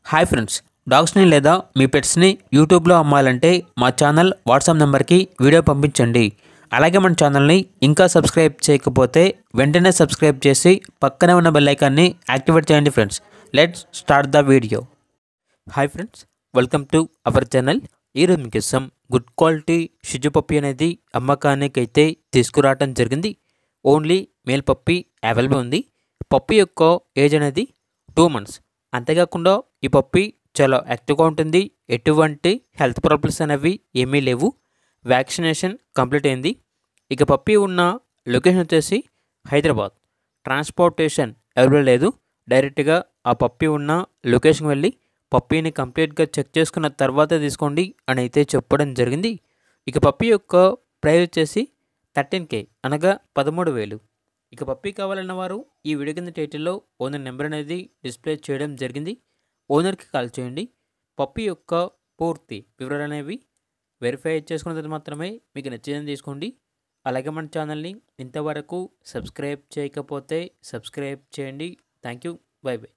hi friends డాగ్స్ని లేదా మీ పెట్స్ని యూట్యూబ్లో అమ్మాలంటే మా ఛానల్ వాట్సాప్ నెంబర్కి వీడియో పంపించండి అలాగే మన ఛానల్ని ఇంకా సబ్స్క్రైబ్ చేయకపోతే వెంటనే సబ్స్క్రైబ్ చేసి పక్కనే ఉన్న బెల్ ఐకాన్ని యాక్టివేట్ చేయండి friends let's start the video hi friends welcome to our channel ఈరోజు మీకు ఇస్తాం గుడ్ క్వాలిటీ షిజు పప్పి అనేది అమ్మకానికి అయితే తీసుకురావడం జరిగింది ఓన్లీ మేల్ పప్పి అవైలబుల్ ఉంది పప్పి యొక్క ఏజ్ అనేది టూ మంత్స్ అంతేకాకుండా ఈ పప్పి చాలా యాక్టివ్గా ఉంటుంది ఎటువంటి హెల్త్ ప్రాబ్లమ్స్ అనేవి ఏమీ లేవు వ్యాక్సినేషన్ కంప్లీట్ అయింది ఇక పప్పి ఉన్న లొకేషన్ వచ్చేసి హైదరాబాద్ ట్రాన్స్పోర్టేషన్ అవైలబుల్ లేదు డైరెక్ట్గా ఆ పప్పి ఉన్న లొకేషన్కి వెళ్ళి పప్పీని కంప్లీట్గా చెక్ చేసుకున్న తర్వాత తీసుకోండి అని అయితే చెప్పడం జరిగింది ఇక పప్పి యొక్క ప్రైస్ వచ్చేసి థర్టీన్ కే అనగా పదమూడు వేలు ఇక పప్పీ కావాలన్న వారు ఈ వీడియో కింద టైటిల్లో ఓనర్ నెంబర్ అనేది డిస్ప్లే చేయడం జరిగింది ఓనర్కి కాల్ చేయండి పప్పీ యొక్క పూర్తి వివరాలు అనేవి వెరిఫై చేసుకున్న తర్వాత మాత్రమే మీకు నచ్చిందని తీసుకోండి అలాగే మన ఛానల్ని ఇంతవరకు సబ్స్క్రైబ్ చేయకపోతే సబ్స్క్రైబ్ చేయండి థ్యాంక్ యూ బై బై